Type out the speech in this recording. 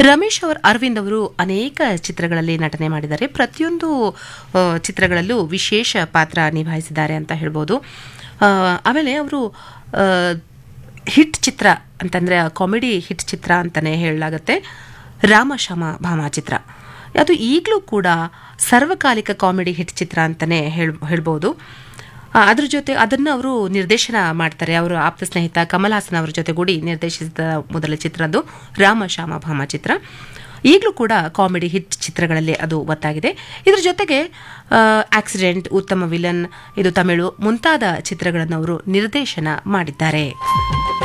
Ramesh hour Arvind ಅವರು ಅನೇಕ ಚಿತ್ರಗಳಲ್ಲಿ ನಟನೆ ಮಾಡಿದ್ದಾರೆ ಪ್ರತಿಯೊಂದು ಆ, ಚಿತ್ರಗಳಲ್ಲೂ ವಿಶೇಷ ಪಾತ್ರ ನಿಭಾಯಿಸಿದ್ದಾರೆ ಅಂತ ಹೇಳ್ಬೋದು ಆ, ಆಮೇಲೆ ಅವರು ಹಿಟ್ ಚಿತ್ರ ಅಂತಂದರೆ ಕಾಮಿಡಿ ಹಿಟ್ ಚಿತ್ರ ಅಂತಲೇ ಹೇಳಲಾಗತ್ತೆ ರಾಮಶಮ ಭಾಮ ಚಿತ್ರ ಅದು ಈಗಲೂ ಕೂಡ ಸರ್ವಕಾಲಿಕ ಕಾಮಿಡಿ ಹಿಟ್ ಚಿತ್ರ ಅಂತಲೇ ಹೇಳ್ ಹೇಳ್ಬೋದು ಆ, ಅದ್ರ ಜೊತೆ ಅದನ್ನು ಅವರು ನಿರ್ದೇಶನ ಮಾಡ್ತಾರೆ ಅವರು ಆಪ್ತ ಸ್ನೇಹಿತ ಕಮಲ್ ಹಾಸನ್ ಅವರ ಜೊತೆಗೂಡಿ ನಿರ್ದೇಶಿಸಿದ ಮೊದಲ ಚಿತ್ರ ಅದು ರಾಮ ಶ್ಯಾಮ ಭಾಮ ಚಿತ್ರ ಈಗಲೂ ಕೂಡ ಕಾಮಿಡಿ ಹಿಟ್ ಚಿತ್ರಗಳಲ್ಲಿ ಅದು ಒತ್ತಾಗಿದೆ ಇದ್ರ ಜೊತೆಗೆ ಆಕ್ಸಿಡೆಂಟ್ ಉತ್ತಮ ವಿಲನ್ ಇದು ತಮಿಳು ಮುಂತಾದ ಚಿತ್ರಗಳನ್ನು ಅವರು ನಿರ್ದೇಶನ ಮಾಡಿದ್ದಾರೆ